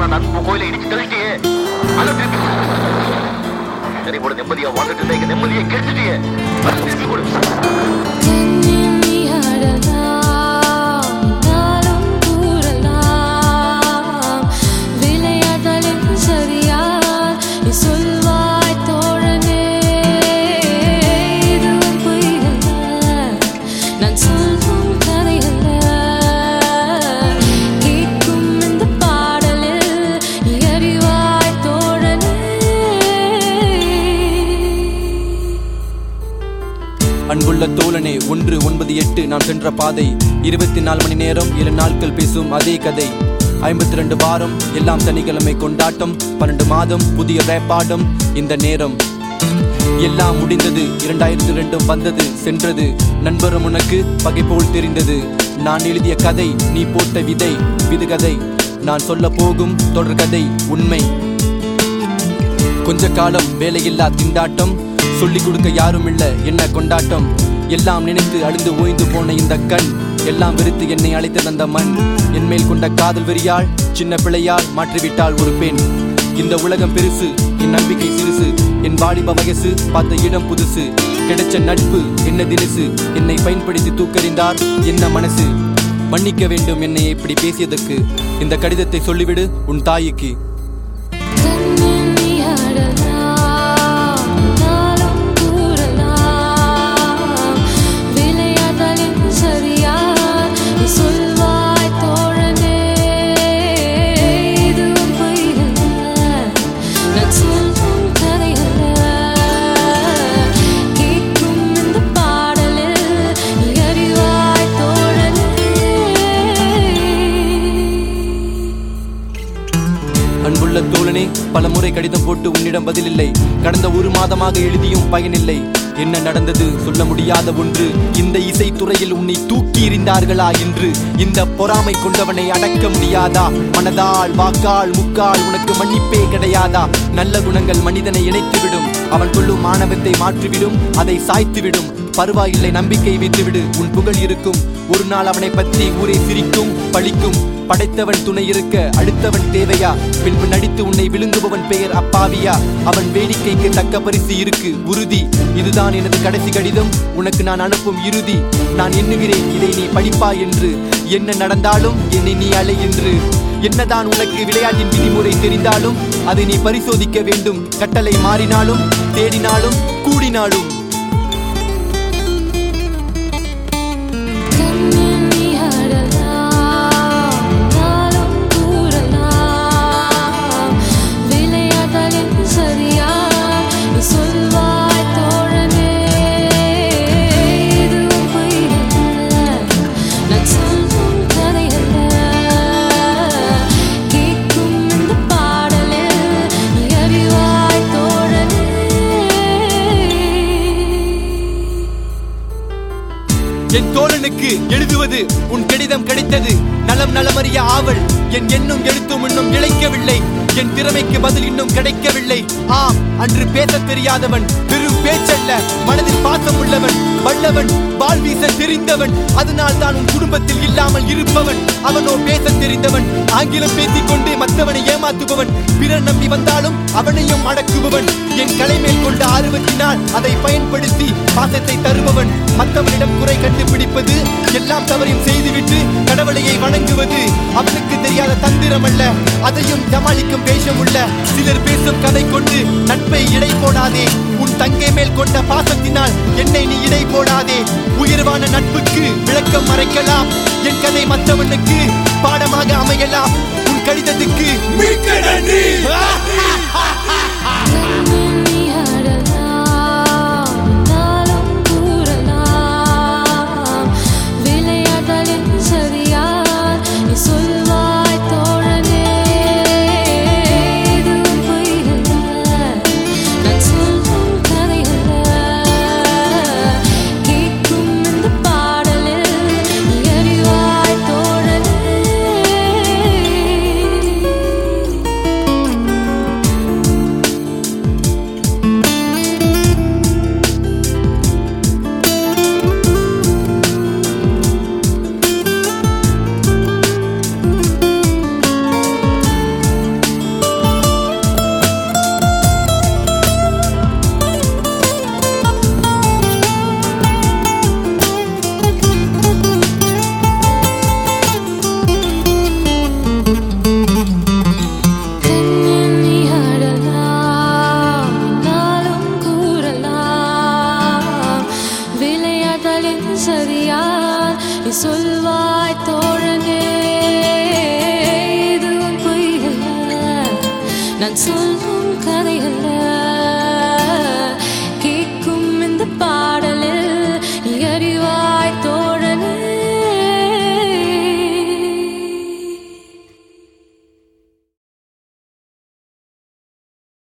கட்டின அந்த அன்பு கோயிலை இடிச்சு தள்ளிட்டியே அதை திருப்பி சரி கூட நிம்மதியா வாழ்ந்துட்டு இருந்த எங்க நிம்மதியை கெடுத்துட்டியே அதை திருப்பி கொடு கண்ணெண்ணி ஆடலாம் நாளும் கூறலாம் விளையாடலின் சரியா நீ சொல்வாய் தோழனே இதுவும் பொய்யல்ல நான் சொல்லும் கதையல்ல கேட்கும் இந்த பாடலில் நீ அறிவாய் தோழனே அன்புள்ள தோழனே ஒன்று ஒன்பது எட்டு நான் சென்ற பாதை இருபத்தி நாலு மணி நேரம் ஏழு நாட்கள் பேசும் அதே கதை ஐம்பத்தி ரெண்டு வாரம் எல்லாம் சனிக்கிழமை கொண்டாட்டம் பன்னெண்டு மாதம் புதிய ரேப்பாட்டம் இந்த நேரம் எல்லாம் முடிந்தது இரண்டாயிரத்தி ரெண்டும் வந்தது சென்றது நண்பரும் உனக்கு பகை போல் தெரிந்தது நான் எழுதிய கதை நீ போட்ட விதை விதுகதை நான் சொல்ல போகும் தொடர்கதை உண்மை கொஞ்ச காலம் வேலையில்லா திண்டாட்டம் சொல்லிக் கொடுக்க யாரும் இல்ல என்ன கொண்டாட்டம் எல்லாம் நினைத்து அழிந்து ஓய்ந்து போன இந்த கண் எல்லாம் வெறுத்து என்னை அழைத்த அந்த மண் என் மேல் கொண்ட காதல் வெறியால் சின்ன பிள்ளையால் மாற்றிவிட்டாள் ஒரு பெண் இந்த உலகம் பெருசு என் நம்பிக்கை சிறுசு என் வாலிப வயசு பார்த்த இடம் புதுசு கிடைச்ச நட்பு என்ன தினுசு என்னை பயன்படுத்தி தூக்கறிந்தார் என்ன மனசு மன்னிக்க வேண்டும் என்னை இப்படி பேசியதற்கு இந்த கடிதத்தை சொல்லிவிடு உன் தாய்க்கு கண்ணெண்ணி ஆடலாம் நாளும் கூறலாம் விளையாடலின் சரியா நீ சொல்வாய் தோழனே இதுவும் பொய்யல்ல நான் சொல்லும் கதையல்ல கேட்கும் இந்த பாடலில் நீ அறிவாய் தோழனே அன்புள்ள தோழனே பல முறை கடிதம் போட்டு உன்னிடம் பதிலில்லை கடந்த ஒரு மாதமாக எழுதியும் பயனில்லை என்ன நடந்தது சொல்ல முடியாத ஒன்று இந்த இசைத்துறையில் உன்னை தூக்கி எறிந்தார்களா என்று இந்த பொறாமை கொண்டவனை அடக்க முடியாதா மனதால் வாக்கால் முக்கால் உனக்கு மன்னிப்பே கிடையாதா நல்ல குணங்கள் மனிதனை இணைத்துவிடும் அவன் கொள்ளும் மாணவத்தை மாற்றிவிடும் அதை சாய்த்துவிடும் பருவாயில்லை நம்பிக்கை வைத்துவிடு உன் புகழ் இருக்கும் ஒரு நாள் அவனை பற்றி ஊரே சிரிக்கும் பழிக்கும் படைத்தவன் துணை இருக்க அடுத்தவன் தேவையா பின்பு நடித்து உன்னை விழுங்குபவன் பெயர் அப்பாவியா அவன் வேடிக்கைக்கு தக்க பரிசு இருக்கு உறுதி இதுதான் எனது கடைசி கடிதம் உனக்கு நான் அனுப்பும் இறுதி நான் எண்ணுகிறேன் இதை நீ படிப்பாய் என்று என்ன நடந்தாலும் என்னை நீ அலை என்று என்னதான் உனக்கு விளையாட்டின் விதிமுறை தெரிந்தாலும் அதை நீ பரிசோதிக்க வேண்டும் கட்டளை மாறினாலும் தேடினாலும் கூடினாலும் கண்ணெண்ணி ஆடலாம் நாளும் கூறலாம் விளையாடலின் சரியா நீ சொல்வாய் தோழனே இதுவும் பொய்யல்ல நான் சொல்லும் கதையல்ல கேட்கும் இந்த பாடலில் நீ அறிவாய் தோழனே என் தோழனுக்கு எழுதுவது உன் கடிதம் கிடைத்தது நலம் நலமறிய ஆவல் என் எண்ணும் எழுத்தும் இன்னும் இழைக்கவில்லை என் திறமைக்கு பதில் இன்னும் கிடைக்கவில்லை ஆம் அன்று பேசத் தெரியாதவன் வெறும் பேச்சல்ல மனதில் பாசம் உள்ளவன் வல்லவன் வாள் வீச தெரிந்தவன் அதனால் தான் உன் குடும்பத்தில் இல்லாமல் இருப்பவன் அவனோ பேசத் தெரிந்தவன் ஆங்கிலம் பேசிக்கொண்டு மற்றவனை ஏமாத்துபவன் பிறர் நம்பி வந்தாலும் அவனையும் அடக்குபவன் என் கலை மேல் கொண்ட ஆர்வத்தினால் அதை பயன்படுத்தி பாசத்தை தருபவன் மற்றவனிடம் குறை கண்டுபிடிப்பது எல்லாம் தவறையும் செய்துவிட்டு கடவுளையை வணங்குவது அவனுக்கு தெரியாத தந்திரம் அல்ல அதையும் சமாளிக்கும் வேஷம் உள்ள சிலர் பேசும் கதை கொண்டு நட்பை இடை போடாதே உன் தங்கை மேல் கொண்ட பாசத்தினால் என்னை நீ இடை போடாதே உயர்வான நட்புக்கு விளக்கம் மறைக்கலாம் என் கதை மற்றவனுக்கு பாடமாக அமையலாம் உன் கடிதத்துக்கு மிக்க நன்றி கண்ணெண்ணி ஆடலாம் நாளும் கூறலாம் விளையாடலின் சரியா நீ சொல்வாய் தோழனே இதுவும் பொய்யல்ல நான் சொல்லும் கதையல்ல கேட்கும் இந்த பாடலில் நீ அறிவாய் தோழனே நான் சொல்லும்